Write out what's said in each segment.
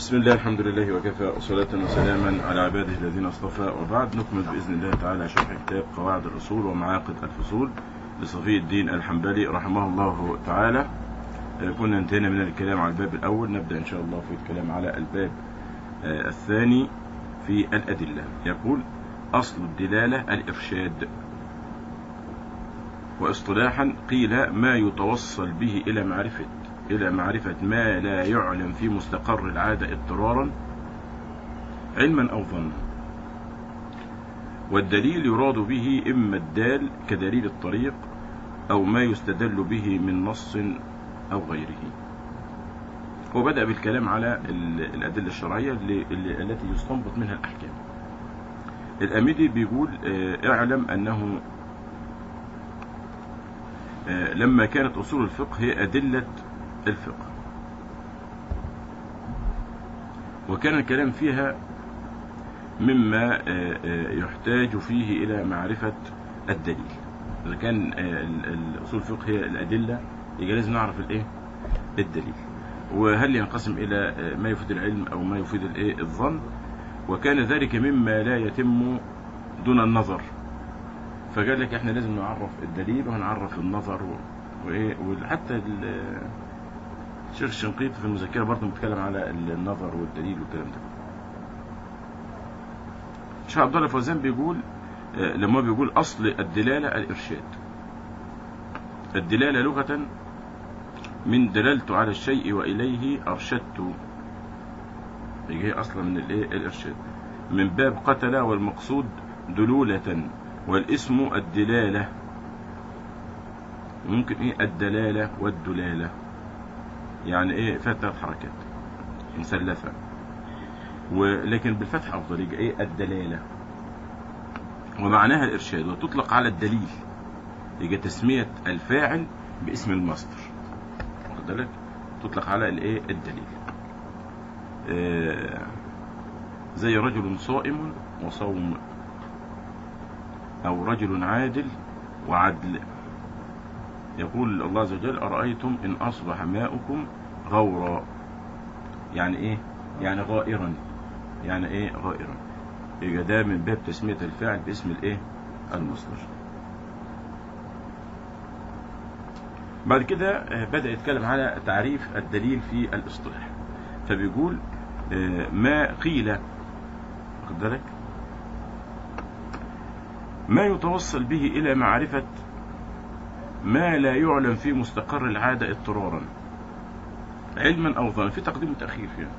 بسم الله الحمد لله وكفى وصلاة وسلاما على عباده الذين اصطفى وبعد نكمل بإذن الله تعالى شرح كتاب قواعد الأصول ومعاقد الفصول لصفي الدين الحنبلي رحمه الله تعالى آه، كنا انتهينا من الكلام على الباب الأول نبدأ إن شاء الله في الكلام على الباب آه، الثاني في الأدلة يقول أصل الدلالة الإرشاد واصطلاحا قيل ما يتوصل به إلى معرفة إلى معرفة ما لا يعلم في مستقر العادة اضطرارا علما أو ظنا والدليل يراد به إما الدال كدليل الطريق أو ما يستدل به من نص أو غيره وبدأ بالكلام على ال- الأدلة الشرعية اللي اللي- التي يستنبط منها الأحكام الأميدي بيقول آه، اعلم أنه آه، لما كانت أصول الفقه هي أدلة الفقه وكان الكلام فيها مما آه، آه، يحتاج فيه إلى معرفة الدليل إذا كان آه، ال- ال- أصول الفقه هي الأدلة يبقى لازم نعرف الإيه الدليل وهل ينقسم إلى آه، ما يفيد العلم أو ما يفيد الإيه الظن وكان ذلك مما لا يتم دون النظر فقال لك احنا لازم نعرف الدليل وهنعرف النظر و... وايه وحتى ال- الشيخ الشنقيطي في المذكره برضه بيتكلم على النظر والدليل والكلام ده الشيخ عبد الله الفوزان بيقول آه، لما بيقول اصل الدلاله الارشاد الدلاله لغه من دللت على الشيء واليه ارشدت يجي هي اصلا من الايه الارشاد من باب قتل والمقصود دلوله والاسم الدلاله ممكن ايه الدلاله والدلاله يعني ايه فيها ثلاث حركات مثلثه ولكن بالفتح افضل يبقى ايه الدلاله ومعناها الارشاد وتطلق على الدليل يبقى تسميه الفاعل باسم المصدر واخد بالك تطلق على الايه الدليل آه زي رجل صائم وصوم او رجل عادل وعدل يقول الله عز وجل أرأيتم إن أصبح ماؤكم غورا يعني إيه يعني غائرا يعني إيه غائرا يبقى ده من باب تسمية الفاعل باسم الإيه المصدر بعد كده آه، بدأ يتكلم على تعريف الدليل في الاصطلاح فبيقول آه، ما قيل واخد بالك ما يتوصل به إلى معرفة ما لا يعلم في مستقر العادة اضطرارا علما أو ظنا في تقديم وتأخير فيها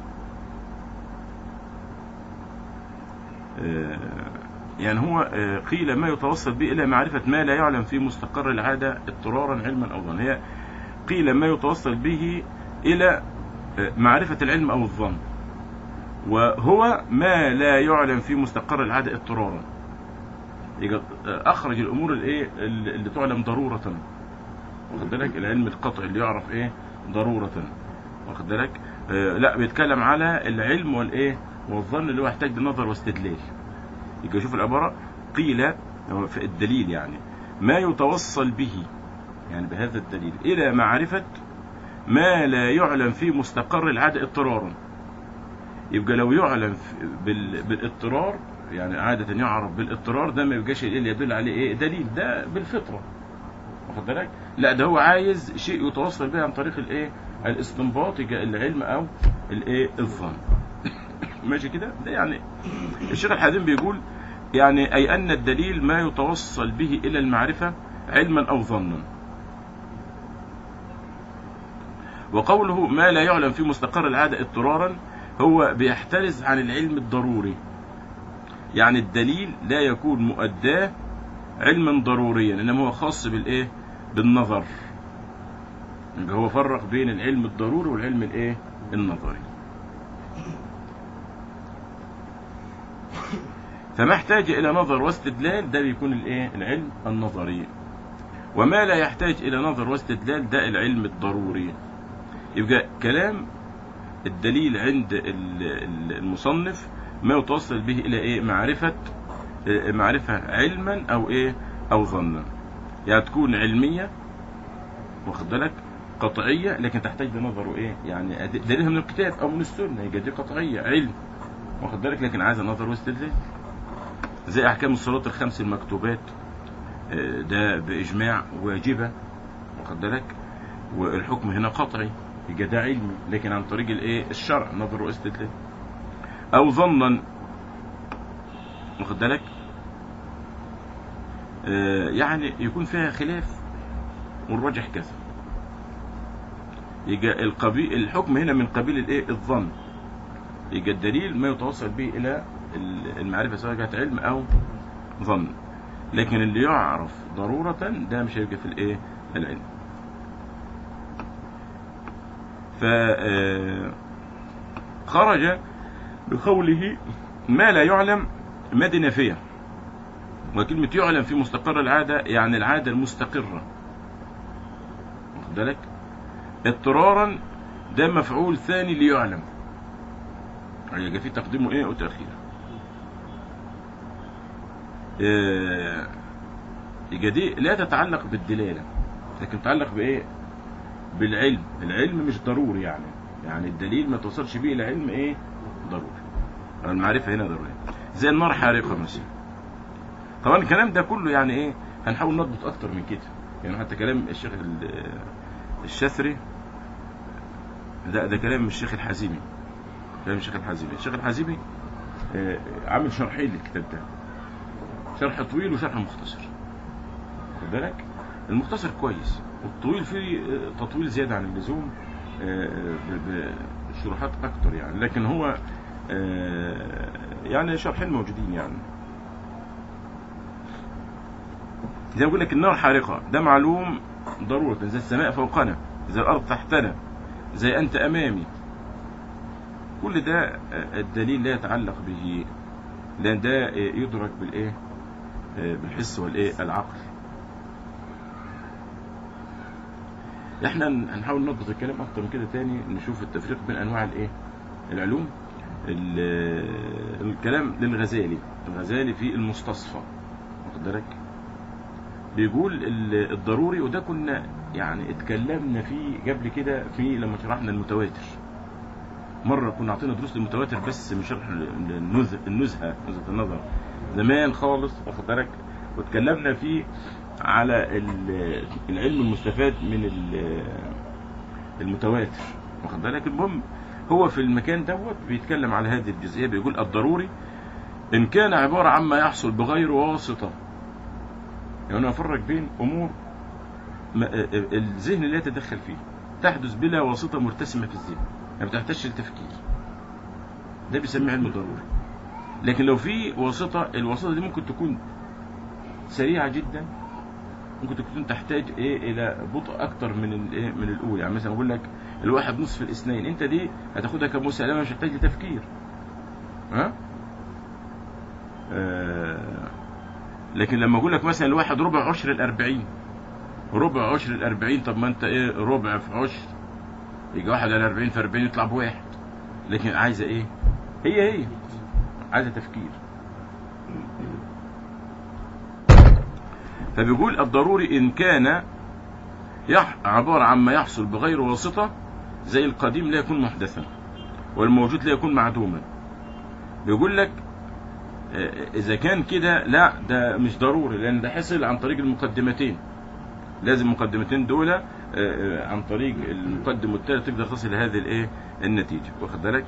آه، يعني هو آه، قيل ما يتوصل به إلى معرفة ما لا يعلم في مستقر العادة اضطرارا علما أو ظنا هي قيل ما يتوصل به إلى آه، معرفة العلم أو الظن وهو ما لا يعلم في مستقر العادة اضطرارا يبقى اخرج الامور الايه اللي اللي تعلم ضروره واخد بالك العلم القطعي اللي يعرف ايه ضروره واخد بالك آه لا بيتكلم على العلم والايه والظن اللي هو يحتاج لنظر واستدلال يبقى شوف العباره قيل في الدليل يعني ما يتوصل به يعني بهذا الدليل الى معرفه ما لا يعلم في مستقر العاده اضطرارا يبقى لو يعلم في- بال- بالاضطرار يعني عادة يعرف بالاضطرار ده ما يبقاش ايه اللي يدل عليه ايه دليل ده بالفطرة واخد بالك لا ده هو عايز شيء يتوصل به عن طريق الايه الاستنباط يبقى العلم او الايه الظن ماشي كده ده يعني الشيخ الحازم بيقول يعني اي ان الدليل ما يتوصل به الى المعرفة علما او ظنا وقوله ما لا يعلم في مستقر العادة اضطرارا هو بيحترز عن العلم الضروري يعني الدليل لا يكون مؤداه علما ضروريا انما هو خاص بالايه بالنظر يبقى هو فرق بين العلم الضروري والعلم الايه النظري فما احتاج الى نظر واستدلال ده بيكون الايه العلم النظري وما لا يحتاج الى نظر واستدلال ده العلم الضروري يبقى كلام الدليل عند ال- ال- المصنف ما يتوصل به الى ايه معرفة آه، معرفة علما او ايه او ظنا يعني تكون علمية واخد بالك قطعية لكن تحتاج لنظر ايه يعني أد- دليلها من الكتاب او من السنة يبقى دي قطعية علم واخد بالك لكن عايزة نظر واستدلال زي احكام الصلاة الخمس المكتوبات آه، ده باجماع واجبة واخد بالك والحكم هنا قطعي يبقى ده علمي لكن عن طريق الايه الشرع نظر واستدلال او ظنا واخد بالك آه، يعني يكون فيها خلاف والراجح كذا يبقى القبيل الحكم هنا من قبيل الايه الظن يبقى الدليل ما يتوصل به الى ال- المعرفه سواء كانت علم او ظن لكن اللي يعرف ضرورة ده مش هيبقى في الايه العلم ف آه، خرج بقوله ما لا يعلم مد نافية وكلمة يعلم في مستقر العادة يعني العادة المستقرة واخد بالك اضطرارا ده مفعول ثاني ليعلم يبقى في تقديمه ايه وتأخير آه، يبقى دي لا تتعلق بالدلالة لكن تتعلق بايه بالعلم العلم مش ضروري يعني يعني الدليل ما توصلش بيه الى علم ايه ضروري المعرفة هنا ضرورية زي النار حارقة مثلا طبعا الكلام ده كله يعني ايه هنحاول نضبط اكتر من كده يعني حتى كلام الشيخ ال- الشاثري ده ده كلام الشيخ الحازمي كلام الشيخ الحازمي الشيخ الحازمي آه، عامل شرحين للكتاب ده شرح طويل وشرح مختصر خد بالك المختصر كويس والطويل فيه آه، تطويل زيادة عن اللزوم آه، ب- بشروحات اكتر يعني لكن هو آه، يعني شرحين موجودين يعني زي ما بقول لك النار حارقة ده معلوم ضرورة زي السماء فوقنا زي الأرض تحتنا زي أنت أمامي كل ده آه، الدليل لا يتعلق به لأن ده آه، يدرك بالإيه آه، بالحس والإيه العقل احنا هنحاول نضبط الكلام اكتر من كده تاني نشوف التفريق بين انواع الايه العلوم ال- الكلام للغزالي الغزالي في المستصفى واخد بالك بيقول ال- الضروري وده كنا يعني اتكلمنا فيه قبل كده في لما شرحنا المتواتر مرة كنا عطينا دروس للمتواتر بس من شرح النزهة النزهة نزهة النظر زمان خالص واخد بالك واتكلمنا فيه على ال- العلم المستفاد من ال- المتواتر واخد بالك المهم هو في المكان دوت بيتكلم على هذه الجزئية بيقول الضروري إن كان عبارة عما يحصل بغير واسطة يعني أنا أفرق بين أمور ما- الذهن لا يتدخل فيه تحدث بلا واسطة مرتسمة في الذهن ما بتحتاجش للتفكير ده بيسميه علم ضروري لكن لو في واسطة الواسطة دي ممكن تكون سريعة جدا ممكن تكون تحتاج ايه الى بطء اكتر من الايه من الاولى يعني مثلا اقول لك الواحد نصف الاثنين انت دي هتاخدها كمسألة مش محتاج لتفكير ها آه لكن لما اقول لك مثلا الواحد ربع عشر الاربعين ربع عشر الاربعين طب ما انت ايه ربع في عشر يجي واحد على 40 في 40 يطلع بواحد لكن عايزه ايه هي هي عايزه تفكير فبيقول الضروري ان كان يح عبارة عما يحصل بغير واسطة زي القديم لا يكون محدثا والموجود لا يكون معدوما بيقول لك آه، اذا كان كده لا ده مش ضروري لان ده حصل عن طريق المقدمتين لازم المقدمتين دول آه، آه، عن طريق المقدم والتالت تقدر تصل لهذه الايه النتيجه واخد بالك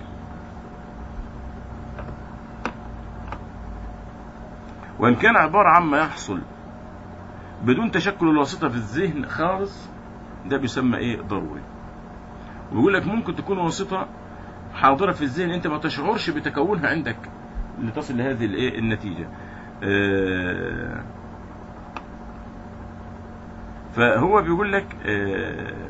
وان كان عباره عما يحصل بدون تشكل الواسطه في الذهن خالص ده بيسمى ايه ضروري ويقول لك ممكن تكون واسطه حاضره في الذهن انت ما تشعرش بتكونها عندك لتصل لهذه الايه النتيجه آه، فهو بيقول لك آه،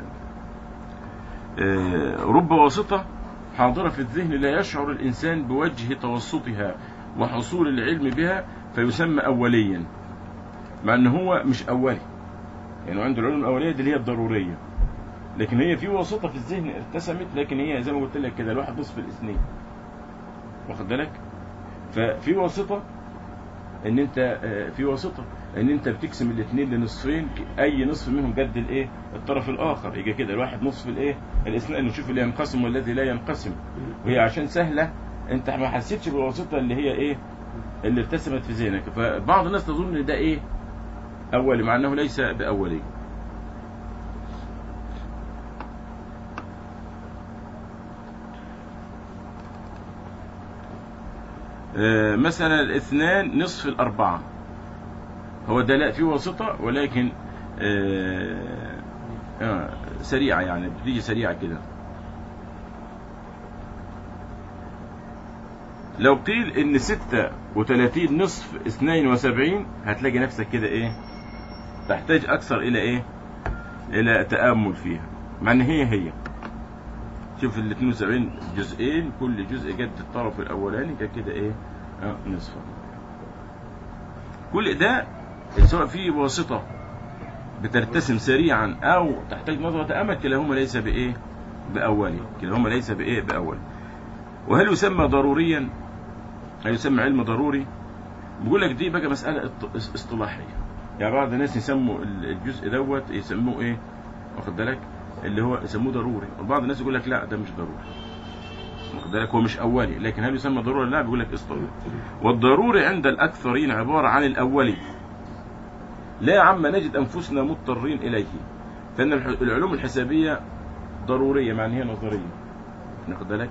آه، رب واسطة حاضرة في الذهن لا يشعر الإنسان بوجه توسطها وحصول العلم بها فيسمى أوليا مع أن هو مش أولي يعني عنده العلوم الأولية دي اللي هي الضرورية لكن هي في واسطة في الذهن ارتسمت لكن هي زي ما قلت لك كده الواحد نصف الاثنين واخد بالك ففي واسطة ان انت آه، في واسطة ان انت بتقسم الاثنين لنصفين اي نصف منهم جد الايه الطرف الاخر يجي كده الواحد نصف الايه الاثنين نشوف اللي ينقسم والذي لا ينقسم وهي عشان سهله انت ما حسيتش بالواسطه اللي هي ايه اللي ارتسمت في ذهنك فبعض الناس تظن ان ده ايه اولي مع انه ليس باولي آه، مثلا الاثنان نصف الأربعة هو ده لا فيه واسطة ولكن آه، آه، سريعة يعني بتيجي سريعة كده لو قيل ان ستة وثلاثين نصف اثنين وسبعين هتلاقي نفسك كده ايه تحتاج اكثر الى ايه الى تأمل فيها مع ان هي هي شوف ال 72 جزئين كل جزء جد الطرف الاولاني كان كده ايه آه نصفه كل ده سواء فيه واسطة بترتسم سريعا او تحتاج نظرة تأمل كلاهما ليس بايه باولي كلاهما ليس بايه باولي وهل يسمى ضروريا هل يسمى علم ضروري بيقول لك دي بقى مسألة اط- اصطلاحية يعني بعض الناس يسموا الجزء دوت يسموه ايه واخد بالك اللي هو يسموه ضروري وبعض الناس يقول لك لا ده مش ضروري واخد بالك هو مش اولي لكن هل يسمى ضروري لا بيقول لك اصطلاحي والضروري عند الاكثرين عبارة عن الاولي لا عما نجد انفسنا مضطرين اليه فان الح- العلوم الحسابية ضرورية مع ان هي نظرية واخد بالك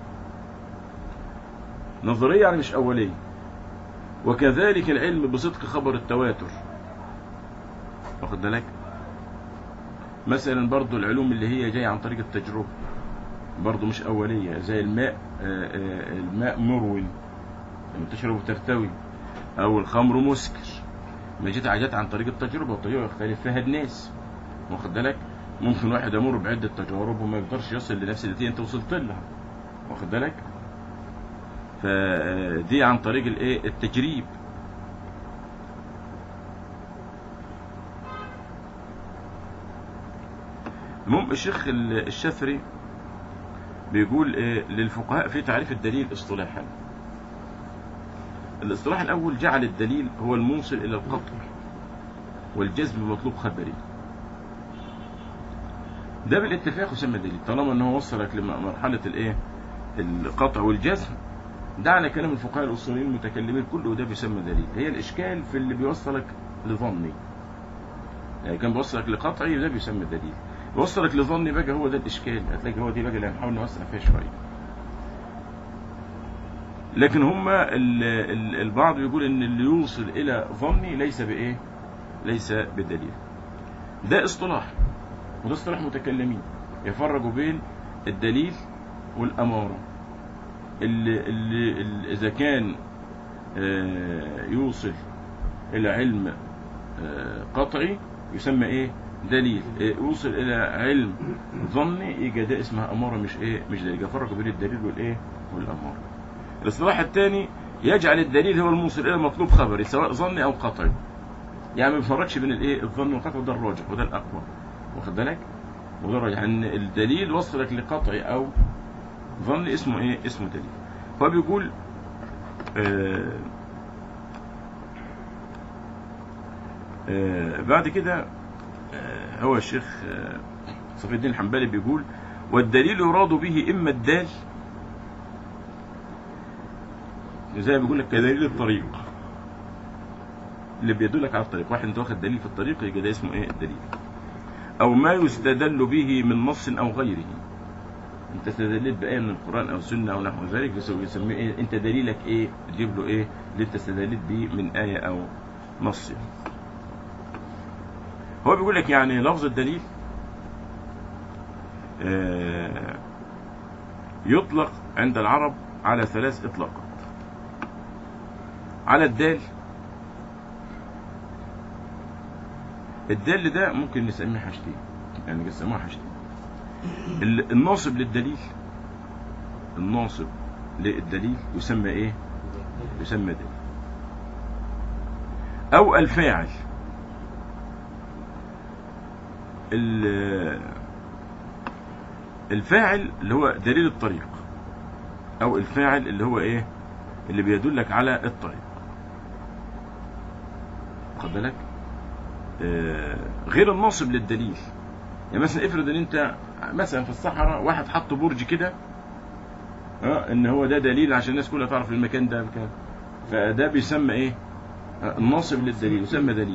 نظرية يعني مش أولية وكذلك العلم بصدق خبر التواتر واخد بالك مثلا برضو العلوم اللي هي جاية عن طريق التجربة برضو مش أولية زي الماء آه، آه، الماء مروي لما تشرب ترتوي أو الخمر مسكر ما جت حاجات عن طريق التجربة وطريقة يختلف فيها الناس واخد بالك ممكن واحد يمر بعدة تجارب وما يقدرش يصل لنفس النتيجة انت وصلت لها واخد بالك فدي عن طريق الايه التجريب المهم الشيخ ال- الشافعي بيقول إيه للفقهاء في تعريف الدليل اصطلاحا الاصطلاح الاول جعل الدليل هو الموصل الى القطع والجزم بمطلوب خبري ده بالاتفاق يسمى دليل طالما ان هو وصلك لمرحله الايه القطع والجزم ده على كلام الفقهاء الاصوليين المتكلمين كله ده بيسمى دليل هي الاشكال في اللي بيوصلك لظني يعني كان بيوصلك لقطعي ده بيسمى دليل بيوصلك لظني بقى هو ده الاشكال هتلاقي هو دي بقى اللي هنحاول نوسع فيها شويه لكن هما ال- ال- البعض بيقول ان اللي يوصل الى ظني ليس بايه ليس بدليل ده اصطلاح وده اصطلاح متكلمين يفرقوا بين الدليل والاماره اللي, اللي, اللي اذا كان آه، يوصل الى علم آه، قطعي يسمى ايه دليل آه، يوصل الى علم ظني يبقى ده اسمها اماره مش ايه مش دليل يفرق بين الدليل والايه والاماره الاصطلاح الثاني يجعل الدليل هو الموصل الى مطلوب خبري سواء ظني او قطعي يعني ما بيفرقش بين الايه الظن والقطع وده الراجح وده الاقوى واخد بالك وده الراجح ان الدليل وصلك لقطعي او ظن اسمه ايه اسمه دليل فبيقول آه آه بعد كده آه هو الشيخ آه صفي الدين الحنبلي بيقول والدليل يراد به اما الدال زي ما بيقول لك كدليل الطريق اللي بيدلك على الطريق واحد انت واخد دليل في الطريق يبقى ده اسمه ايه الدليل او ما يستدل به من نص او غيره انت استدلت بآية من القرآن او سنة او نحو ذلك يسميه ايه انت دليلك ايه تجيب له ايه اللي انت استدلت به من آية او نص هو بيقول لك يعني لفظ الدليل آه يطلق عند العرب على ثلاث اطلاقات على الدال الدال ده ممكن نسميه حاجتين يعني نسموها حاجتين ال- الناصب للدليل الناصب للدليل يسمى ايه يسمى دليل او الفاعل ال- الفاعل اللي هو دليل الطريق او الفاعل اللي هو ايه اللي بيدلك على الطريق واخد بالك آه، غير الناصب للدليل يعني مثلا افرض ان انت مثلا في الصحراء واحد حط برج كده اه ان هو ده دليل عشان الناس كلها تعرف المكان ده مكان فده بيسمى ايه آه، الناصب للدليل يسمى دليل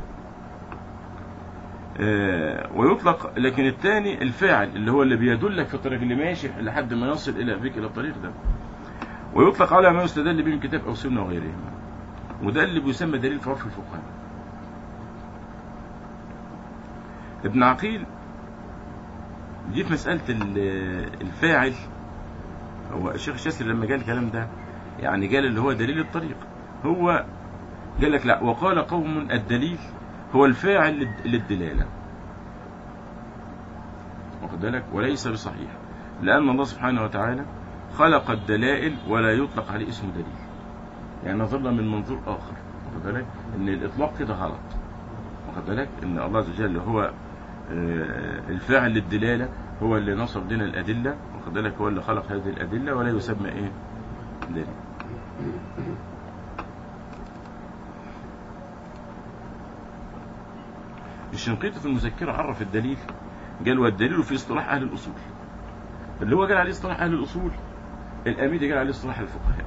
آه، ويطلق لكن الثاني الفاعل اللي هو اللي بيدلك في الطريق اللي ماشي لحد ما يصل الى بك الى الطريق ده ويطلق على ما يستدل به من كتاب او سنه وغيرهما وده اللي بيسمى دليل في عرف الفقهاء ابن عقيل دي في مسألة ال- الفاعل هو الشيخ الشاسر لما قال الكلام ده يعني قال اللي هو دليل الطريق هو قال لك لا وقال قوم الدليل هو الفاعل للد- للدلالة واخد بالك وليس بصحيح لأن الله سبحانه وتعالى خلق الدلائل ولا يطلق عليه اسم دليل يعني نظرنا من منظور آخر واخد بالك إن الإطلاق كده غلط واخد بالك إن الله عز وجل هو آه، الفاعل للدلالة هو اللي نصب لنا الأدلة واخد بالك هو اللي خلق هذه الأدلة ولا يسمى إيه دليل الشنقيطي في المذكرة عرف الدليل قال والدليل في اصطلاح أهل الأصول اللي هو قال عليه اصطلاح أهل الأصول الأميدي قال عليه اصطلاح الفقهاء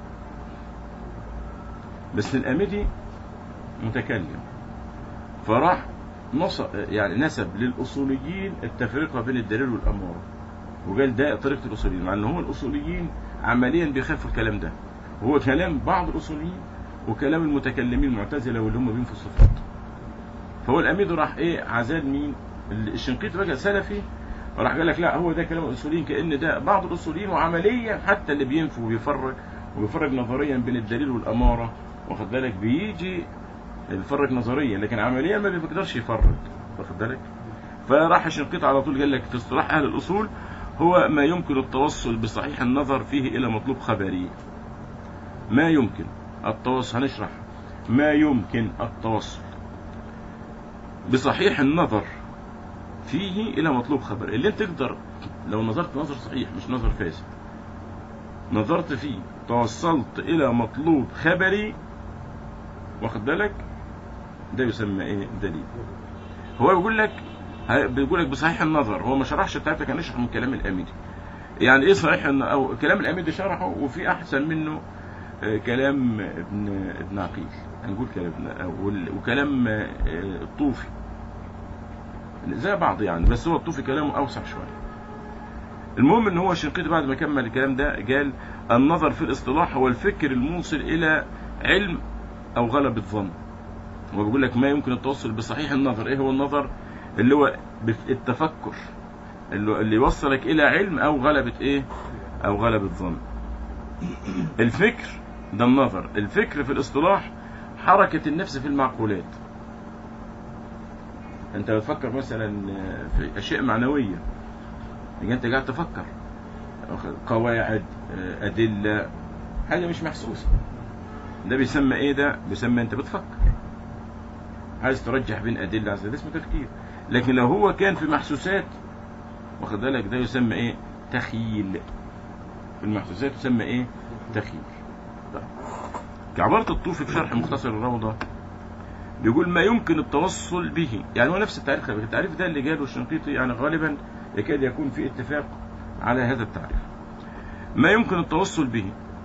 بس الأميدي متكلم فراح نص يعني نسب للأصوليين التفرقة بين الدليل والأمارة وقال ده طريقة الأصوليين مع أن هم الأصوليين عمليا بيخافوا الكلام ده وهو كلام بعض الأصوليين وكلام المتكلمين المعتزلة واللي هم بينفوا الصفات فهو الأميد راح إيه عزال مين الشنقيطي بقى سلفي راح قال لك لا هو ده كلام الأصوليين كأن ده بعض الأصوليين وعمليا حتى اللي بينفوا وبيفرق وبيفرق نظريا بين الدليل والأمارة واخد بالك بيجي يفرق نظريا لكن عمليا ما بيقدرش يفرق واخد بالك فراح الشنقيط على طول قال لك في اصطلاح اهل الاصول هو ما يمكن التوصل بصحيح النظر فيه الى مطلوب خبري ما يمكن التوصل هنشرح ما يمكن التوصل بصحيح النظر فيه الى مطلوب خبري اللي انت تقدر لو نظرت نظر صحيح مش نظر فاسد نظرت فيه توصلت الى مطلوب خبري واخد بالك ده يسمى ايه دليل هو بيقول لك بيقول لك بصحيح النظر هو ما شرحش بتاعتك كان يشرح من كلام الاميدي يعني ايه صحيح إن- او كلام الاميدي شرحه وفي احسن منه آه، كلام ابن ابن عقيل هنقول كلام ابن وال- وكلام آه، الطوفي زي بعض يعني بس هو الطوفي كلامه اوسع شويه المهم ان هو الشنقيطي بعد ما كمل الكلام ده قال النظر في الاصطلاح هو الفكر الموصل الى علم او غلبة ظن هو بيقول لك ما يمكن التوصل بصحيح النظر ايه هو النظر اللي هو بف- التفكر اللي اللي يوصلك الى علم او غلبة ايه او غلبة ظن الفكر ده النظر الفكر في الاصطلاح حركة النفس في المعقولات انت بتفكر مثلا في اشياء معنوية يبقى انت قاعد تفكر قواعد ادلة حاجة مش محسوسة ده بيسمى ايه ده بيسمى انت بتفكر عايز ترجح بين ادله عايز ده اسمه تفكير لكن لو هو كان في محسوسات واخد بالك ده يسمى ايه تخيل في المحسوسات يسمى ايه تخيل طيب. كعبارة الطوفي في شرح مختصر الروضة بيقول ما يمكن التوصل به يعني هو نفس التعريف خلي بالك. التعريف ده اللي قاله الشنقيطي يعني غالبا يكاد يكون في اتفاق على هذا التعريف ما يمكن التوصل به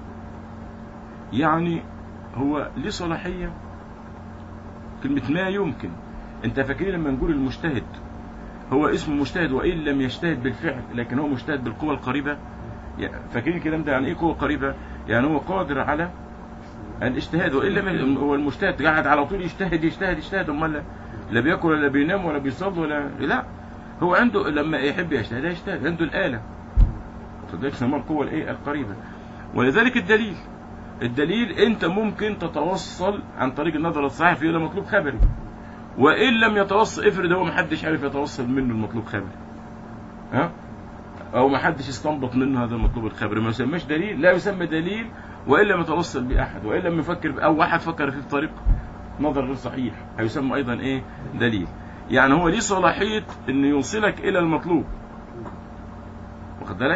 يعني هو ليه صلاحية كلمة ما يمكن انت فاكرين لما نقول المجتهد هو اسمه مجتهد وإن لم يجتهد بالفعل لكن هو مجتهد بالقوة القريبة يعني فاكرين الكلام ده يعني ايه قوة قريبة يعني هو قادر على الاجتهاد وإن لم هو المجتهد قاعد على طول يجتهد يجتهد يجتهد امال لا بياكل ولا بينام ولا بيصلي ولا لا هو عنده لما يحب يجتهد يجتهد عنده الآلة فده يسمى القوة الايه القريبة ولذلك الدليل الدليل انت ممكن تتوصل عن طريق النظر الصحيح فيه الى مطلوب خبري وان لم يتوصل افرض هو ما حدش عارف يتوصل منه المطلوب خبري ها او ما حدش استنبط منه هذا المطلوب الخبري ما يسمىش دليل لا يسمى دليل وان لم يتوصل به احد وان لم يفكر ب- او واحد فكر فيه بطريق نظر غير صحيح هيسمى ايضا ايه دليل يعني هو ليه صلاحيه انه يوصلك الى المطلوب واخد بالك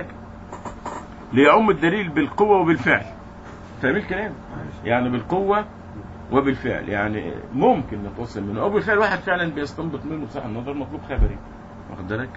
ليعم الدليل بالقوه وبالفعل فاهم الكلام يعني بالقوة وبالفعل يعني ممكن نتوصل منه او بالفعل واحد فعلا بيستنبط منه بصح النظر مطلوب خبري واخد بالك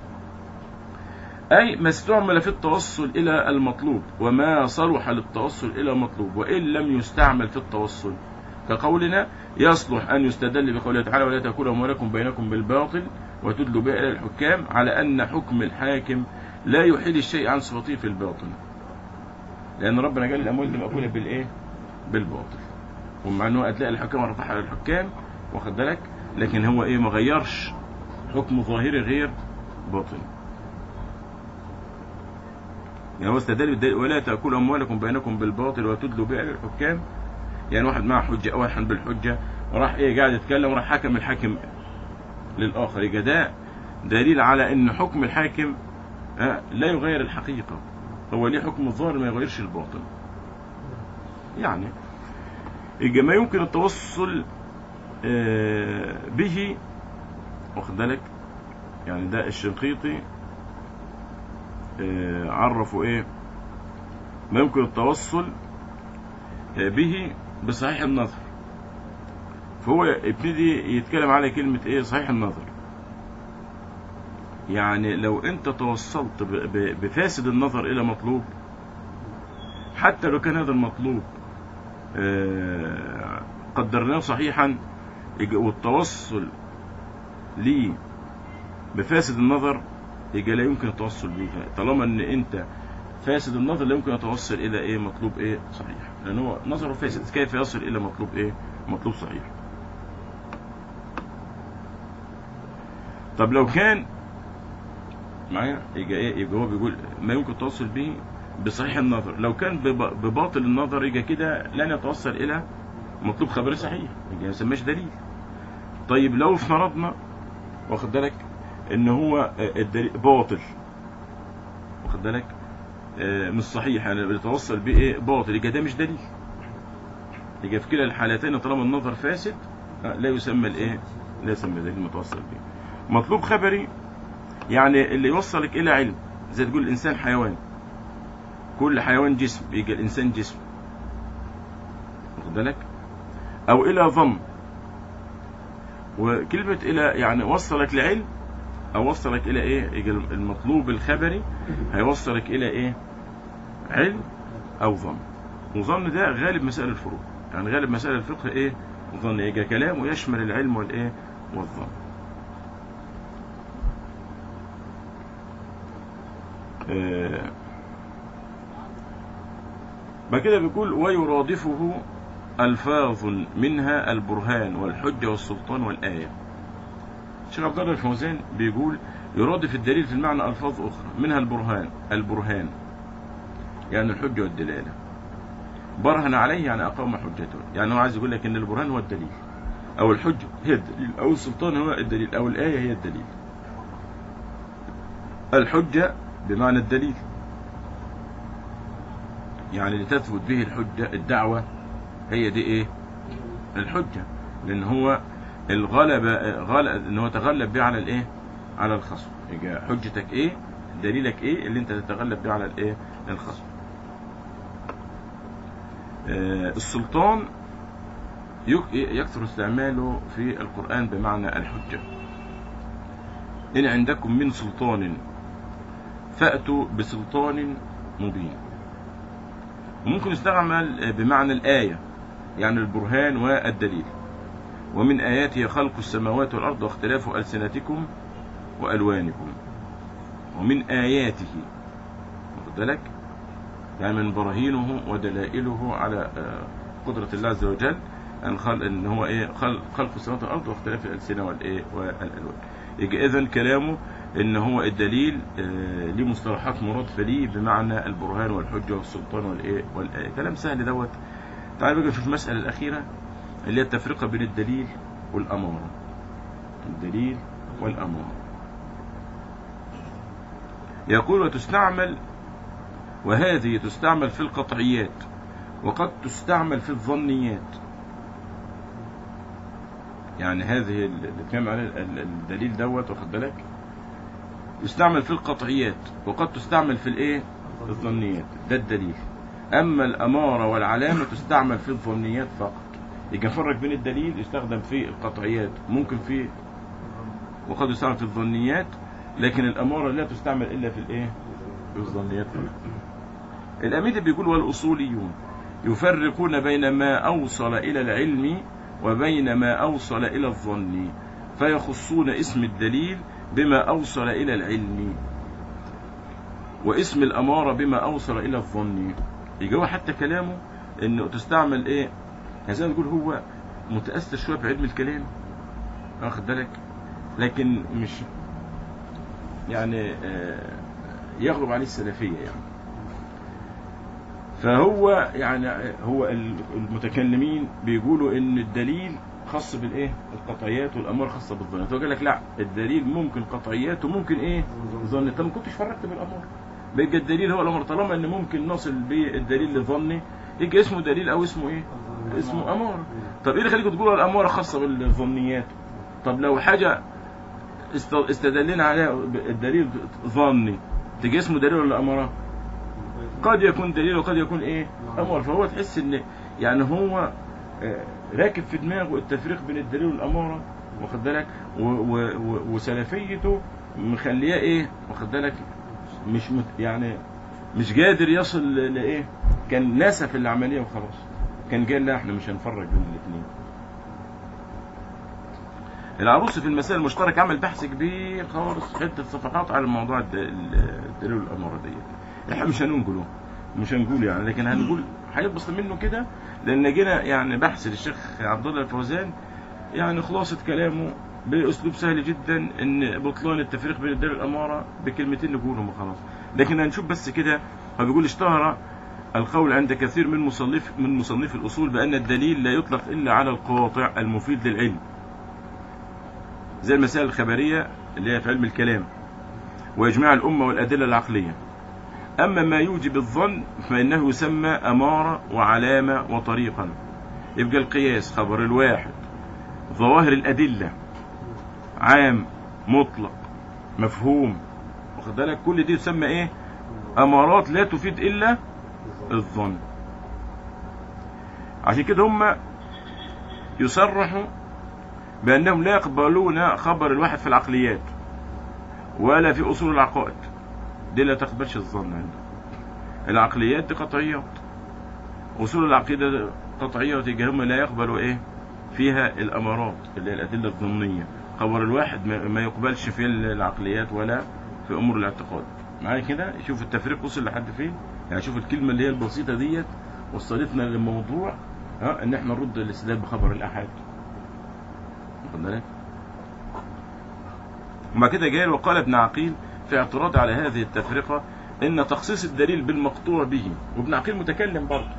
أي ما استعمل في التوصل إلى المطلوب وما صلح للتوصل إلى المطلوب وإن لم يستعمل في التوصل كقولنا يصلح أن يستدل بقوله تعالى ولا تأكلوا أموالكم بينكم بالباطل وتدلوا بها إلى الحكام على أن حكم الحاكم لا يحيل الشيء عن صفته في الباطل لأن ربنا قال الأموال دي مأكولة بالإيه؟ بالباطل ومع أنه هتلاقي الحكام رفعها على الحكام واخد بالك لكن هو إيه ما غيرش حكم ظاهري غير باطن يعني هو استدل بالدليل ولا تأكلوا أموالكم بينكم بالباطل وتدلوا بها إلى الحكام يعني واحد معه حجة أو واحد بالحجة راح إيه قاعد يتكلم وراح حكم الحاكم للآخر يبقى ده دليل على أن حكم الحاكم آه، لا يغير الحقيقة هو ليه حكم الظاهر ما يغيرش الباطن يعني يبقى ما يمكن التوصل آه، به واخد بالك يعني ده الشنقيطي آه، عرفوا ايه ما يمكن التوصل آه، به بصحيح النظر فهو ابتدي يتكلم على كلمة ايه صحيح النظر يعني لو انت توصلت ب- ب- بفاسد النظر الى مطلوب حتى لو كان هذا المطلوب آه، قدرناه صحيحا يجي- والتوصل ليه بفاسد النظر يبقى لا يمكن التوصل به طالما ان انت فاسد النظر لا يمكن يتوصل الى ايه مطلوب ايه صحيح لان هو نظره فاسد كيف يصل الى مطلوب ايه مطلوب صحيح طب لو كان معايا يبقى ايه يبقى هو بيقول ما يمكن التوصل به بصحيح النظر لو كان بب- بباطل النظر يبقى كده لن يتوصل الى مطلوب خبري صحيح يبقى ما يسماش دليل طيب لو افترضنا واخد بالك ان هو آه، الدليل باطل واخد بالك آه، مش صحيح يعني بيتوصل بيه ايه باطل يبقى ده مش دليل يبقى في كلا الحالتين طالما النظر فاسد آه، لا يسمى الايه لا يسمى دليل متوصل به مطلوب خبري يعني اللي يوصلك الى علم زي تقول الانسان حيوان كل حيوان جسم يبقى الانسان جسم واخد بالك او الى ظن وكلمة الى يعني وصلك لعلم او وصلك الى ايه يبقى المطلوب الخبري هيوصلك الى ايه علم او ظن وظن ده غالب مسائل الفروع يعني غالب مسائل الفقه ايه ظن يبقى كلام ويشمل العلم والايه والظن آه، بعد كده بيقول ويرادفه ألفاظ منها البرهان والحجة والسلطان والآية الشيخ عبد الله الفوزان بيقول يرادف الدليل في المعنى ألفاظ أخرى منها البرهان البرهان يعني الحجة والدلالة برهن عليه يعني أقام حجته يعني هو عايز يقول لك إن البرهان هو الدليل أو الحجة هي الدليل أو السلطان هو الدليل أو الآية هي الدليل الحجة بمعنى الدليل يعني لتثبت به الحجة الدعوة هي دي ايه الحجة لان هو الغلبة غلب ان هو تغلب به على الايه على الخصم يبقى حجتك ايه دليلك ايه اللي انت تتغلب به على الايه الخصم آه، السلطان يك- يكثر استعماله في القرآن بمعنى الحجة إن عندكم من سلطان فأتوا بسلطان مبين وممكن يستعمل بمعنى الآية يعني البرهان والدليل ومن آياته خلق السماوات والأرض واختلاف ألسنتكم وألوانكم ومن آياته واخد بالك يعني من براهينه ودلائله على آه، قدرة الله عز وجل أن خلق إن هو إيه خلق, خلق السماوات والأرض واختلاف الألسنة والإيه والألوان يبقى إذا كلامه إن هو الدليل آه، ليه مصطلحات مرادفة ليه بمعنى البرهان والحجة والسلطان والإيه والآية كلام سهل دوت تعال بقى نشوف المسألة الأخيرة اللي هي التفرقة بين الدليل والأمارة الدليل والأمارة يقول وتستعمل وهذه تستعمل في القطعيات وقد تستعمل في الظنيات يعني هذه اللي كان عليه ال- الدليل دوت واخد بالك يستعمل في القطعيات وقد تستعمل في الايه في الظنيات ده الدليل اما الاماره والعلامه تستعمل في الظنيات فقط يجي نفرق بين الدليل يستخدم في القطعيات ممكن في وقد يستعمل في الظنيات لكن الأمارة لا تستعمل إلا في الإيه؟ في الظنيات الأميدي بيقول والأصوليون يفرقون بين ما أوصل إلى العلم وبين ما أوصل إلى الظن فيخصون اسم الدليل بما أوصل إلى العلم واسم الأمارة بما أوصل إلى الظن يجوا حتى كلامه إنه تستعمل إيه يعني زي ما نقول هو متأثر شوية بعلم الكلام واخد بالك لكن مش يعني آه، يغلب عليه السلفية يعني فهو يعني هو المتكلمين بيقولوا ان الدليل خاص بالايه القطعيات والامر خاصه بالظنيات هو قال لك لا الدليل ممكن قطعيات وممكن ايه ظني طب ما كنتش فرقت بالامر بيبقى الدليل هو الامر طالما ان ممكن نصل بالدليل لظني يبقى اسمه دليل او اسمه ايه اسمه امر طب ايه اللي خليكم تقولوا الاماره خاصه بالظنيات طب لو حاجه است- استدلنا عليها الدليل ظني تيجي اسمه دليل ولا اماره قد يكون دليل وقد يكون ايه امر فهو تحس ان يعني هو آه، راكب في دماغه التفريق بين الدليل والاماره واخد بالك و- و- و- وسلفيته مخليه ايه واخد بالك مش مت يعني مش قادر يصل ل- لايه كان ناسف العمليه وخلاص كان قال لا احنا مش هنفرق بين الاثنين العروسي في المسائل المشتركة عمل بحث كبير خالص حتة صفحات على موضوع الد- ال- الدليل والأمارة ديت احنا مش هننقله مش هنقول يعني لكن هنقول هيبص منه كده لأن جينا يعني بحث للشيخ عبد الله الفوزان يعني خلاصة كلامه بأسلوب سهل جدا إن بطلان التفريق بين الدليل والأمارة بكلمتين نقولهم وخلاص لكن هنشوف بس كده هو بيقول اشتهر القول عند كثير من مصنف من مصنف الأصول بأن الدليل لا يطلق إلا على القاطع المفيد للعلم زي المسائل الخبرية اللي هي في علم الكلام وإجماع الأمة والأدلة العقلية أما ما يوجب الظن فإنه يسمى أمارة وعلامة وطريقا يبقى القياس خبر الواحد ظواهر الأدلة عام مطلق مفهوم واخد بالك كل دي تسمى ايه امارات لا تفيد الا الظن عشان كده هم يصرحوا بانهم لا يقبلون خبر الواحد في العقليات ولا في اصول العقائد دي لا تقبلش الظن عندهم العقليات دي قطعيات اصول العقيده قطعيات يبقى هم لا يقبلوا ايه فيها الامارات اللي هي الادله الظنيه خبر الواحد ما ما يقبلش في العقليات ولا في امور الاعتقاد معايا كده شوف التفريق وصل لحد فين يعني شوف الكلمه اللي هي البسيطه ديت وصلتنا للموضوع ها ان احنا نرد الاستدلال بخبر الاحاد واخد بالك وبعد كده جاي وقال ابن عقيل في اعتراض على هذه التفرقه ان تخصيص الدليل بالمقطوع به وابن عقيل متكلم برضه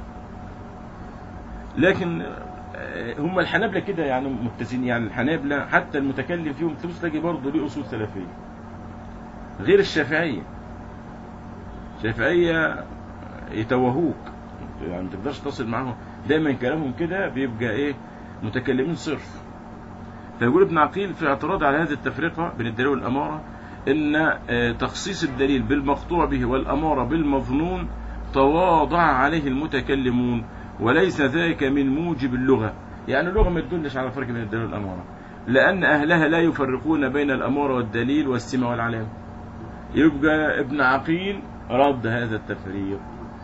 لكن آه، هم الحنابلة كده يعني متزنين يعني الحنابلة حتى المتكلم فيهم تبص تلاقي برضه ليه أصول سلفية غير الشافعية الشافعية يتوهوك يعني ما تقدرش تصل معاهم دايما كلامهم كده بيبقى ايه متكلمين صرف فيقول ابن عقيل في اعتراض على هذه التفرقة بين الدليل والأمارة ان آه، تخصيص الدليل بالمقطوع به والأمارة بالمظنون تواضع عليه المتكلمون وليس ذلك من موجب اللغة يعني اللغة ما تدلش على فرق بين الدليل والأمارة لأن أهلها لا يفرقون بين الأمارة والدليل والسمة والعلامة يبقى ابن عقيل رد هذا التفريق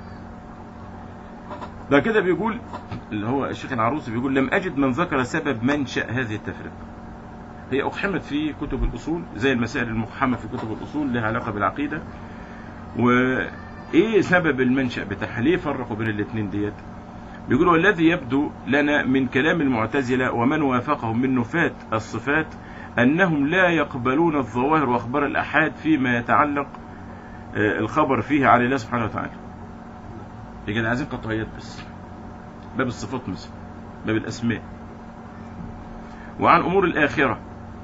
ده كده بيقول اللي هو الشيخ العروسي بيقول لم أجد من ذكر سبب منشأ هذه التفرقة هي أقحمت في كتب الأصول زي المسائل المقحمة في كتب الأصول لها علاقة بالعقيدة وإيه سبب المنشأ بتاعها ليه فرقوا بين الاثنين ديت بيقول والذي يبدو لنا من كلام المعتزلة ومن وافقهم من نفاة الصفات أنهم لا يقبلون الظواهر وأخبار الأحاد فيما يتعلق آه، الخبر فيه على الله سبحانه وتعالى يجي عايزين قطعيات بس باب الصفات مثلا باب الأسماء وعن أمور الآخرة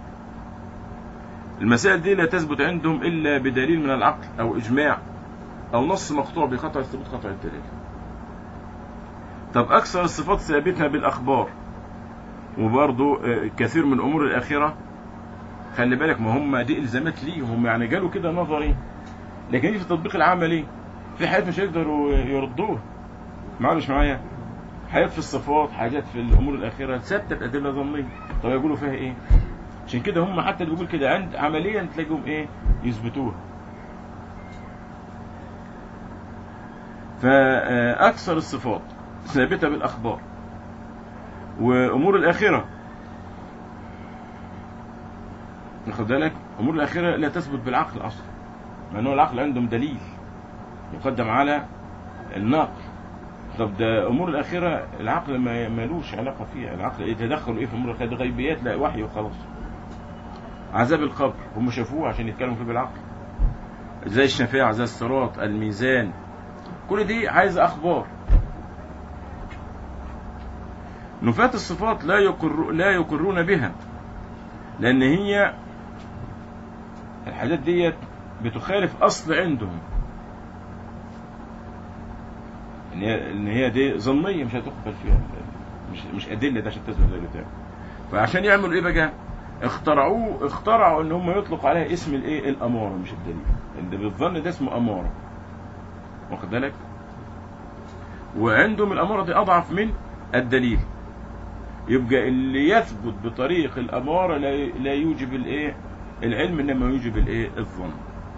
المسائل دي لا تثبت عندهم إلا بدليل من العقل أو إجماع أو نص مقطوع بقطع ثبوت قطع الدليل طب أكثر الصفات ثابتة بالأخبار وبرضو آه، كثير من أمور الآخرة خلي بالك ما هم دي إلزامات ليهم هم يعني قالوا كده نظري لكن دي في التطبيق العملي في حاجات مش هيقدروا يردوها معايا مش معايا حاجات في الصفات حاجات في الامور الاخره ثابته ادله ظنيه طب يقولوا فيها ايه عشان كده هم حتى اللي بيقول كده عند عمليا تلاقيهم ايه يثبتوها فاكثر الصفات ثابته بالاخبار وامور الاخره واخد بالك امور الاخره لا تثبت بالعقل اصلا مع انه العقل عندهم دليل يقدم على النقل طب ده امور الاخره العقل ما مالوش علاقه فيها العقل يتدخل ايه في امور الاخره ده غيبيات لا وحي وخلاص عذاب القبر هم شافوه عشان يتكلموا فيه بالعقل زي الشفاعة زي الصراط الميزان كل دي عايزة أخبار نفاة الصفات لا يقر لا يقرون بها لأن هي الحاجات ديت بتخالف أصل عندهم إن هي إن هي دي ظنية مش هتقبل فيها مش مش أدلة ده عشان تثبت ذلك بتاع فعشان يعملوا إيه بقى؟ اخترعوه اخترعوا ان هم يطلقوا عليها اسم الايه الاماره مش الدليل اللي بالظن ده اسمه اماره واخد بالك وعندهم الاماره دي اضعف من الدليل يبقى اللي يثبت بطريق الاماره لا لا يوجب الايه العلم انما يوجب الايه الظن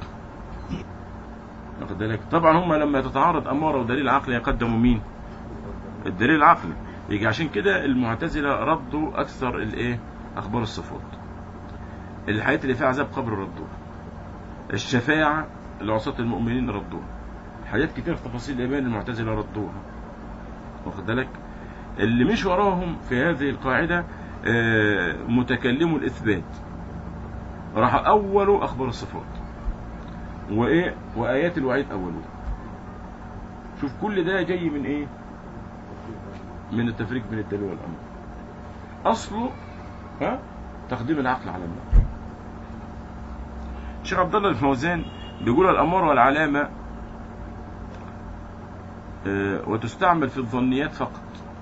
واخد بالك طبعا هم لما تتعارض اماره ودليل عقلي يقدموا مين الدليل العقلي يجي عشان كده المعتزله ردوا اكثر الايه اخبار الصفات الحاجات اللي فيها عذاب قبر ردوها الشفاعة لعصاة المؤمنين ردوها حاجات كتير في تفاصيل الإيمان المعتزلة ردوها واخد بالك اللي مش وراهم في هذه القاعدة آه، متكلموا الإثبات راح أولوا أخبار الصفات وإيه وآيات الوعيد أولوها شوف كل ده جاي من إيه من التفريق بين الدليل والأمر أصله ها تقديم العقل على النقل الشيخ عبد الله الفوزان بيقول الاماره والعلامه آه، وتستعمل في الظنيات فقط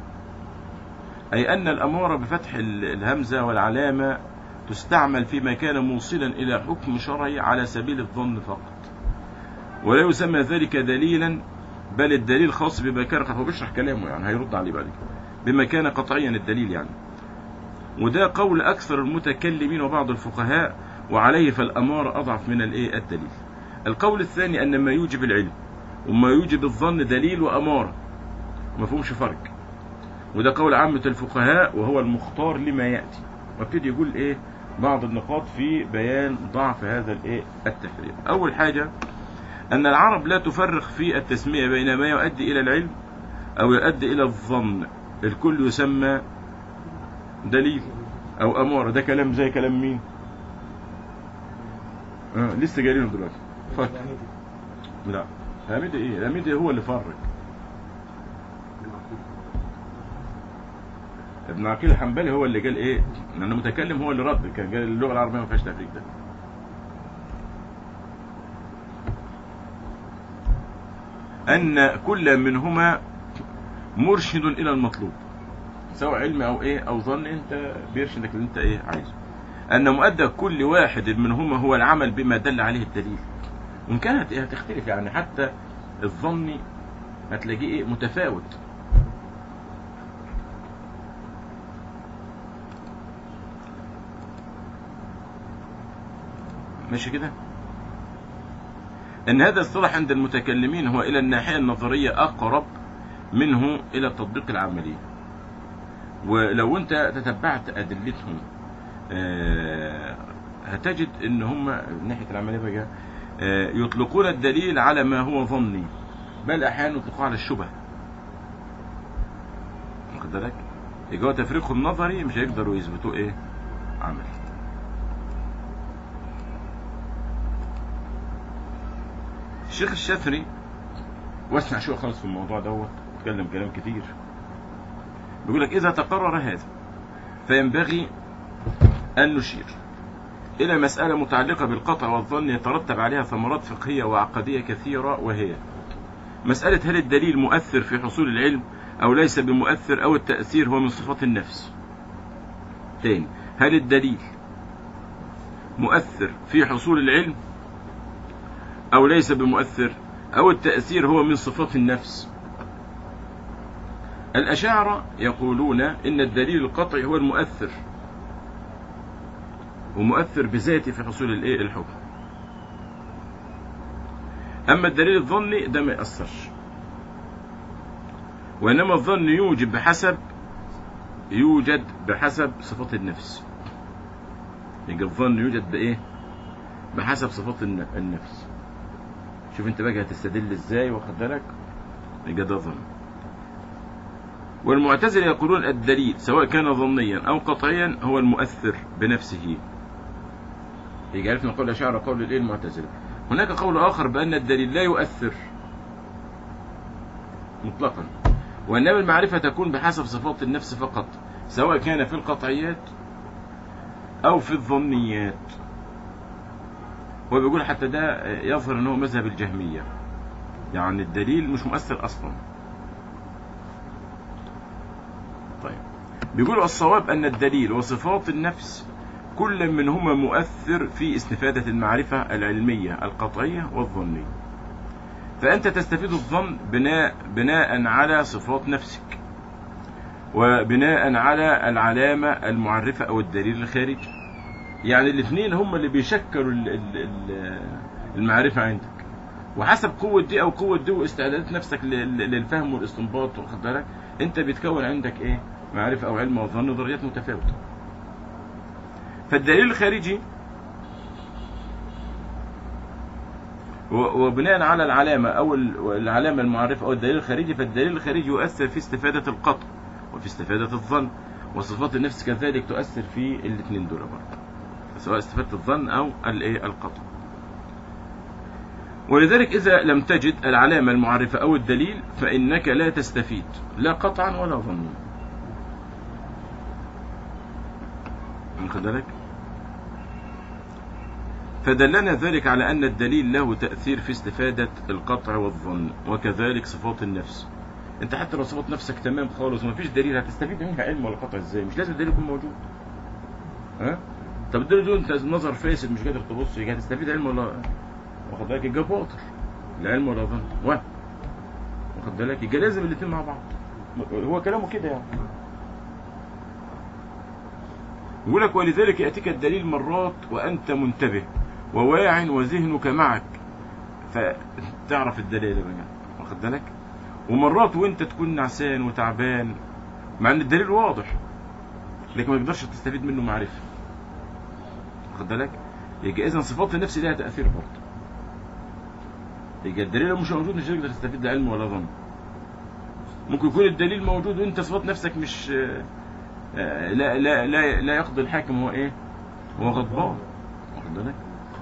اي ان الاماره بفتح ال- الهمزه والعلامه تستعمل فيما كان موصلا الى حكم شرعي على سبيل الظن فقط ولا يسمى ذلك دليلا بل الدليل خاص بما كان هو بيشرح كلامه يعني هيرد عليه بعد كده بما كان قطعيا الدليل يعني وده قول أكثر المتكلمين وبعض الفقهاء وعليه فالأمارة أضعف من الإيه الدليل القول الثاني أن ما يوجب العلم وما يوجب الظن دليل وأمارة ما فيهمش فرق وده قول عامة الفقهاء وهو المختار لما يأتي وابتدي يقول إيه بعض النقاط في بيان ضعف هذا الإيه التفريق أول حاجة أن العرب لا تفرق في التسمية بين ما يؤدي إلى العلم أو يؤدي إلى الظن الكل يسمى دليل او اماره ده كلام زي كلام مين آه لسه جايين دلوقتي فك لا الهميدي ايه الهميدي هو اللي فرق ابن عقيل الحنبلي هو اللي قال ايه لان المتكلم هو اللي رد كان قال اللغه العربيه ما فيهاش تفريق ده ان كل منهما مرشد الى المطلوب سواء علمي او ايه او ظن انت بيرشدك اللي انت ايه عايزه ان مؤدى كل واحد منهما هو العمل بما دل عليه الدليل وان كانت ايه هتختلف يعني حتى الظني هتلاقيه ايه متفاوت ماشي كده ان هذا الصلاح عند المتكلمين هو الى الناحيه النظريه اقرب منه الى التطبيق العملي ولو انت تتبعت ادلتهم آه، هتجد ان هم من ناحيه العمليه بقى آه، يطلقون الدليل على ما هو ظني بل احيانا يطلقوه على الشبه واخد بالك يبقى هو تفريقهم النظري مش هيقدروا يثبتوه ايه عملي الشيخ الشافعي وسع شويه خالص في الموضوع دوت اتكلم كلام كتير بيقول لك إذا تقرر هذا فينبغي أن نشير إلى مسألة متعلقة بالقطع والظن يترتب عليها ثمرات فقهية وعقدية كثيرة وهي مسألة هل الدليل مؤثر في حصول العلم أو ليس بمؤثر أو التأثير هو من صفات النفس تاني هل الدليل مؤثر في حصول العلم أو ليس بمؤثر أو التأثير هو من صفات النفس الأشاعرة يقولون إن الدليل القطعي هو المؤثر ومؤثر بذاته في حصول الايه الحكم أما الدليل الظني ده ما يأثرش وإنما الظن يوجد بحسب يوجد بحسب صفات النفس يبقى الظن يوجد بإيه بحسب صفات الن- النفس شوف انت بقى هتستدل ازاي واخد بالك يبقى ده ظن والمعتزله يقولون الدليل سواء كان ظنيا او قطعيا هو المؤثر بنفسه يجي عرفنا قول الاشاعره قول الايه المعتزله هناك قول اخر بان الدليل لا يؤثر مطلقا وانما المعرفه تكون بحسب صفات النفس فقط سواء كان في القطعيات او في الظنيات هو بيقول حتى ده يظهر ان هو مذهب الجهميه يعني الدليل مش مؤثر اصلا طيب بيقول الصواب ان الدليل وصفات النفس كل منهما مؤثر في استفادة المعرفة العلمية القطعية والظنية فأنت تستفيد الظن بناء, بناء على صفات نفسك وبناء على العلامة المعرفة أو الدليل الخارجي يعني الاثنين هم اللي بيشكلوا ال- ال- ال- المعرفة عندك وحسب قوة دي أو قوة دي واستعدادات نفسك لل- للفهم والاستنباط واخد بالك أنت بتكون عندك إيه معرفة أو علم أو ظن درجات متفاوتة فالدليل الخارجي و- وبناء على العلامة أو ال- العلامة المعرفة أو الدليل الخارجي فالدليل الخارجي يؤثر في استفادة القطع وفي استفادة الظن وصفات النفس كذلك تؤثر في الاثنين دول برضه سواء استفادة الظن أو الإيه القطع ولذلك إذا لم تجد العلامة المعرفة أو الدليل فإنك لا تستفيد لا قطعا ولا ظنا واخد بالك فدلنا ذلك على أن الدليل له تأثير في استفادة القطع والظن وكذلك صفات النفس انت حتى لو صفات نفسك تمام خالص ومفيش دليل هتستفيد منها علم ولا قطع ازاي مش لازم الدليل يكون موجود ها طب الدليل ده انت نظر فاسد مش قادر تبص يبقى هتستفيد علم ولا واخد بالك يبقى باطل لا علم ولا ظن وهم واخد بالك يبقى لازم الاثنين مع بعض هو كلامه كده يعني يقول لك ولذلك يأتيك الدليل مرات وأنت منتبه وواع وذهنك معك فتعرف الدليل بقى واخد بالك ومرات وانت تكون نعسان وتعبان مع ان الدليل واضح لكن ما تقدرش تستفيد منه معرفة واخد بالك يبقى اذا صفات النفس لها تأثير برضه يبقى الدليل لو مش موجود مش هتقدر تستفيد لا علم ولا ظن ممكن يكون الدليل موجود وانت صفات نفسك مش آه، لا لا لا لا يقضي الحاكم هو ايه هو غضبان واخد بالك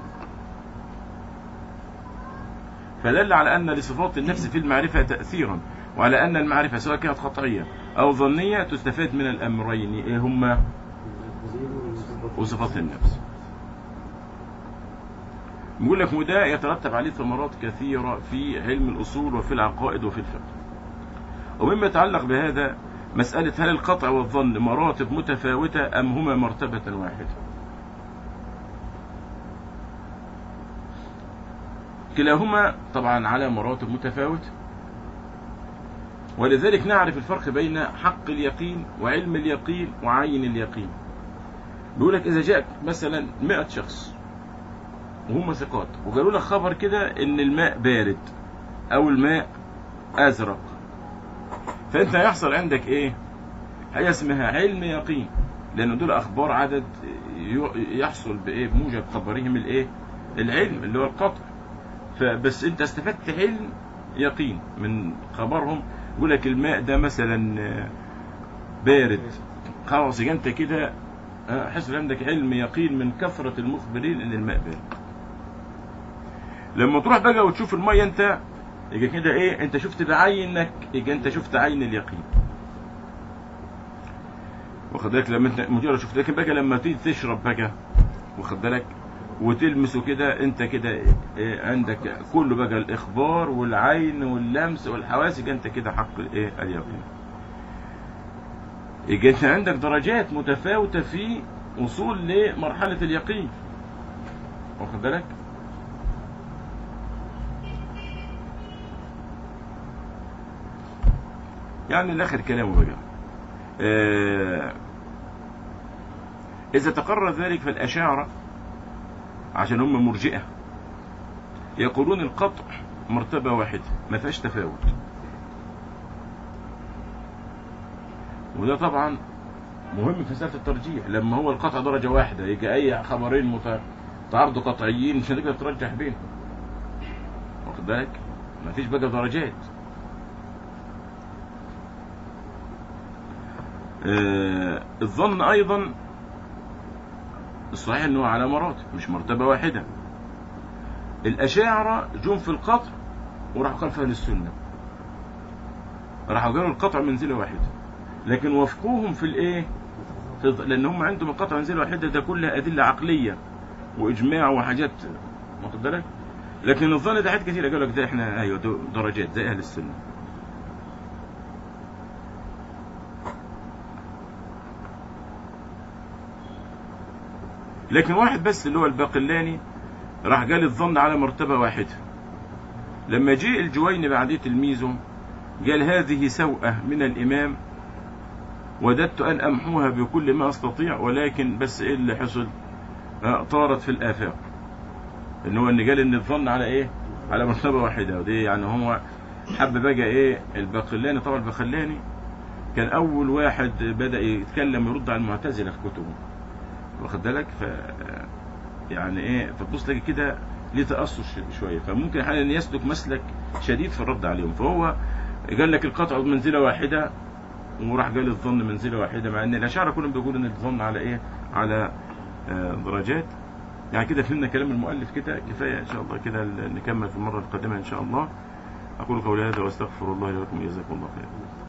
فدل على ان لصفات النفس في المعرفه تاثيرا وعلى ان المعرفه سواء كانت قطعيه او ظنيه تستفاد من الامرين ايه هما وصفات النفس بيقول لك وده يترتب عليه ثمرات كثيره في علم الاصول وفي العقائد وفي الفقه ومما يتعلق بهذا مسألة هل القطع والظن مراتب متفاوتة أم هما مرتبة واحدة كلاهما طبعا على مراتب متفاوتة ولذلك نعرف الفرق بين حق اليقين وعلم اليقين وعين اليقين بيقول لك إذا جاء مثلا 100 شخص وهم ثقات وقالوا لك خبر كده إن الماء بارد أو الماء أزرق فانت هيحصل عندك ايه حاجه اسمها علم يقين لان دول اخبار عدد ي- يحصل بايه بموجب خبرهم الايه العلم اللي هو القطع فبس انت استفدت علم يقين من خبرهم يقول لك الماء ده مثلا آه، بارد خلاص يبقى انت كده آه، حصل عندك علم يقين من كثره المخبرين ان الماء بارد لما تروح بقى وتشوف الميه انت يبقى كده ايه انت شفت بعينك يبقى انت شفت عين اليقين واخد بالك لما انت مجرد شفت لكن بقى لما تيجي تشرب بقى واخد بالك وتلمسه كده انت كده ايه عندك كله بقى الاخبار والعين واللمس والحواس يبقى انت كده حق الايه اليقين يبقى انت عندك درجات متفاوته في وصول لمرحله اليقين واخد بالك يعني لاخر كلامه بقى آه، اذا تقرر ذلك فالاشاعره عشان هم مرجئه يقولون القطع مرتبه واحده ما فيهاش تفاوت وده طبعا مهم في مساله الترجيح لما هو القطع درجه واحده يجي اي خبرين مت- تعارضوا قطعيين مش هتقدر ترجح بينهم واخد بالك مفيش بقى درجات آه الظن ايضا الصحيح انه على مراتب مش مرتبه واحده الاشاعره جم في القطع وراحوا قال في اهل السنه راحوا قالوا القطع منزله واحده لكن وافقوهم في الايه في الظ- لان هم عندهم القطع منزله واحده ده كلها ادله عقليه واجماع وحاجات واخد بالك لكن الظن ده حاجات كتير قال لك ده احنا ايوه ده درجات زي اهل السنه لكن واحد بس اللي هو الباقلاني راح قال الظن على مرتبه واحده لما جاء الجويني بعديه تلميذه قال هذه سوءة من الإمام وددت أن أمحوها بكل ما أستطيع ولكن بس إيه اللي حصل آه، طارت في الآفاق إن هو إن قال إن الظن على إيه على مرتبة واحدة ودي يعني هو حب بقى إيه الباقلاني طبعا الباقلاني كان أول واحد بدأ يتكلم يرد على المعتزلة في كتبه واخد بالك ف يعني إيه فتبص تلاقي كده ليه تأثر ش- شوية فممكن أحيانا يسلك مسلك شديد في الرد عليهم فهو قال لك القطع منزلة واحدة وراح قال الظن منزلة واحدة مع ان الأشاعرة كلهم بيقولوا ان الظن على ايه على آه، درجات يعني كده فهمنا كلام المؤلف كده كفاية ان شاء الله كده ال- نكمل في المرة القادمة ان شاء الله اقول قولي هذا واستغفر الله لي ولكم جزاكم الله خيرا